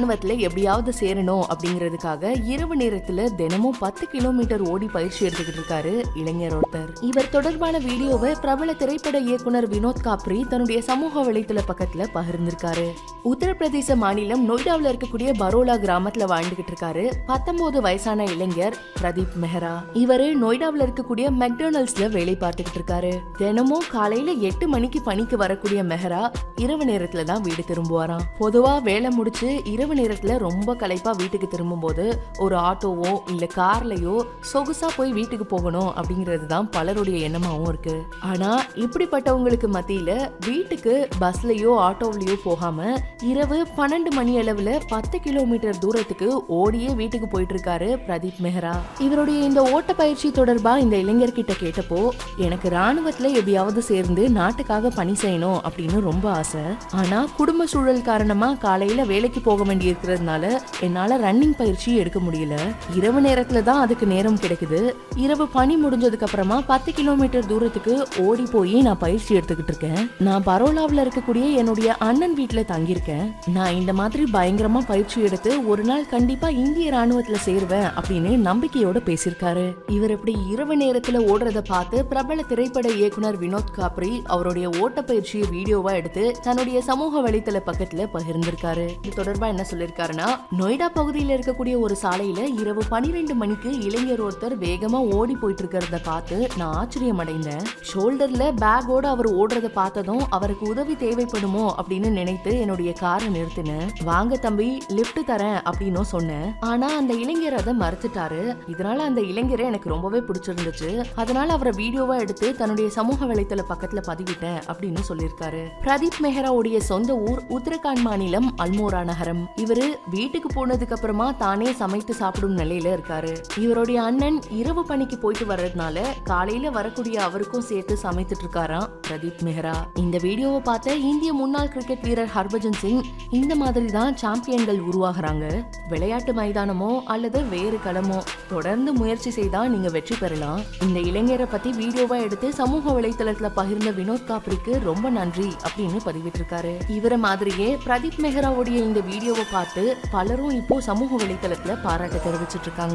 ராணுவத்துல எப்படியாவது சேரணும் அப்படிங்கிறதுக்காக இரவு நேரத்துல தினமும் பத்து கிலோமீட்டர் ஓடி பயிற்சி எடுத்துக்கிட்டு இருக்காரு இளைஞர் ஒருத்தர் இவர் தொடர்பான வீடியோவை பிரபல திரைப்பட இயக்குனர் வினோத் காப்ரி தன்னுடைய சமூக வலைத்தள பக்கத்துல பகிர்ந்திருக்காரு உத்தரப்பிரதேச மாநிலம் நொய்டாவில் இருக்கக்கூடிய பரோலா கிராமத்துல வாழ்ந்துகிட்டு இருக்காரு பத்தொன்பது வயசான இளைஞர் பிரதீப் மெஹரா இவரு நொய்டாவில் இருக்கக்கூடிய மெக்டொனால்ட்ஸ்ல வேலை பார்த்துக்கிட்டு இருக்காரு தினமும் காலையில எட்டு மணிக்கு பணிக்கு வரக்கூடிய மெஹரா இரவு நேரத்துல தான் வீடு திரும்புவாராம் பொதுவா வேலை முடிச்சு இரவு நேரத்துல ரொம்ப களைப்பா வீட்டுக்கு திரும்பும்போது ஒரு ஆட்டோவோ இல்ல கார்லயோ சொகுசா போய் வீட்டுக்கு போகணும் அப்படிங்கிறது தான் பலருடைய எண்ணமாவும் இருக்கு ஆனா இப்படிப்பட்டவங்களுக்கு மத்தியில வீட்டுக்கு பஸ்லயோ ஆட்டோவிலயோ போகாம இரவு பன்னெண்டு மணி அளவுல பத்து கிலோமீட்டர் தூரத்துக்கு ஓடியே வீட்டுக்கு போயிட்டு இருக்காரு பிரதீப் மெஹரா இவருடைய இந்த ஓட்ட பயிற்சி தொடர்பா இந்த இளைஞர்கிட்ட கேட்டப்போ எனக்கு ராணுவத்துல எப்படியாவது சேர்ந்து நாட்டுக்காக பணி செய்யணும் அப்படின்னு ரொம்ப ஆசை ஆனா குடும்ப சூழல் காரணமா காலையில வேலைக்கு போக வேண்டி இருக்கிறதுனால என்னால ரன்னிங் பயிற்சி எடுக்க முடியல இரவு நேரத்துல தான் அதுக்கு நேரம் கிடைக்குது இரவு பணி முடிஞ்சதுக்கு அப்புறமா பத்து கிலோமீட்டர் தூரத்துக்கு ஓடி போய் நான் பயிற்சி எடுத்துக்கிட்டு இருக்கேன் நான் பரோலாவில் இருக்கக்கூடிய என்னுடைய அண்ணன் வீட்டுல தங்கியிருக்கேன் நான் இந்த மாதிரி பயங்கரமா பயிற்சி எடுத்து ஒரு நாள் கண்டிப்பா இந்திய ராணுவத்துல சேருவேன் அப்படின்னு நம்பிக்கையோட பேசியிருக்காரு இவர் இப்படி இரவு நேரத்துல ஓடுறத பார்த்து பிரபல திரைப்பட இயக்குனர் வினோத் காப்ரி அவருடைய ஓட்ட பயிற்சியை வீடியோவா எடுத்து தன்னுடைய சமூக வலைத்தள பக்கத்துல பகிர்ந்திருக்காரு இது தொடர்பா என்ன சொல்லிருக்காருன்னா நொய்டா பகுதியில் இருக்கக்கூடிய ஒரு சாலையில இரவு பனிரெண்டு மணிக்கு இளைஞர் ஒருத்தர் வேகமா ஓடி போயிட்டு இருக்கிறத பார்த்து நான் ஆச்சரியம் அடைந்தேன் ஷோல்டர்ல பேக்கோட அவர் ஓடுறத பார்த்ததும் அவருக்கு உதவி தேவைப்படுமோ அப்படின்னு நினைத்து என்னுடைய காரை நிறுத்தினேன் வாங்க தம்பி லிஃப்ட் தரேன் அப்படின்னும் சொன்னேன் ஆனா அந்த இளைஞர் அதை மறுத்துட்டாரு இதனால அந்த இளைஞரை எனக்கு ரொம்பவே பிடிச்சிருந்துச்சு அதனால அவரை வீடியோவா எடுத்து தன்னுடைய சமூக வலைத்தள பக்கத்துல பதிவிட்டேன் அப்படின்னு சொல்லியிருக்காரு பிரதீப் மெஹராவுடைய சொந்த ஊர் உத்தரகாண்ட் மாநிலம் அல்மோரா நகரம் இவரு வீட்டுக்கு போனதுக்கு அப்புறமா தானே சமைத்து சாப்பிடும் நிலையில இருக்காரு இவருடைய அண்ணன் இரவு பணிக்கு போயிட்டு வர்றதுனால காலையில வரக்கூடிய அவருக்கும் சேர்த்து சமைத்துட்டு இருக்காராம் பிரதீப் மெஹரா இந்த வீடியோவை பார்த்த இந்திய முன்னாள் கிரிக்கெட் வீரர் ஹர்பஜன் சிங் இந்த மாதிரி தான் சாம்பியன்கள் உருவாகுறாங்க விளையாட்டு மைதானமோ அல்லது வேறு களமோ தொடர்ந்து முயற்சி செய்தா நீங்க வெற்றி பெறலாம் இந்த இளைஞரை பத்தி வீடியோவா எடுத்து சமூக வலைத்தளத்துல பகிர்ந்த வினோத் காப்ரிக்கு ரொம்ப நன்றி அப்படின்னு பதிவிட்டிருக்காரு இவர மாதிரியே பிரதீப் மெஹராவுடைய இந்த வீடியோவை பார்த்து பலரும் இப்போ சமூக வலைத்தளத்துல பாராட்டு தெரிவிச்சிட்டு இருக்காங்க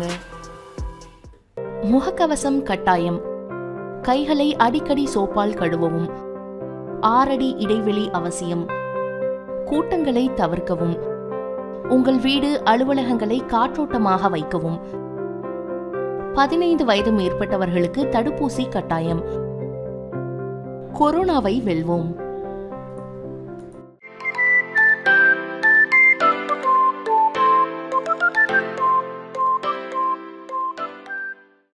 முகக்கவசம் கட்டாயம் கைகளை அடிக்கடி சோப்பால் கழுவவும் ஆறடி இடைவெளி அவசியம் கூட்டங்களை தவிர்க்கவும் உங்கள் வீடு அலுவலகங்களை காற்றோட்டமாக வைக்கவும் பதினைந்து வயது மேற்பட்டவர்களுக்கு தடுப்பூசி கட்டாயம் கொரோனாவை வெல்வோம்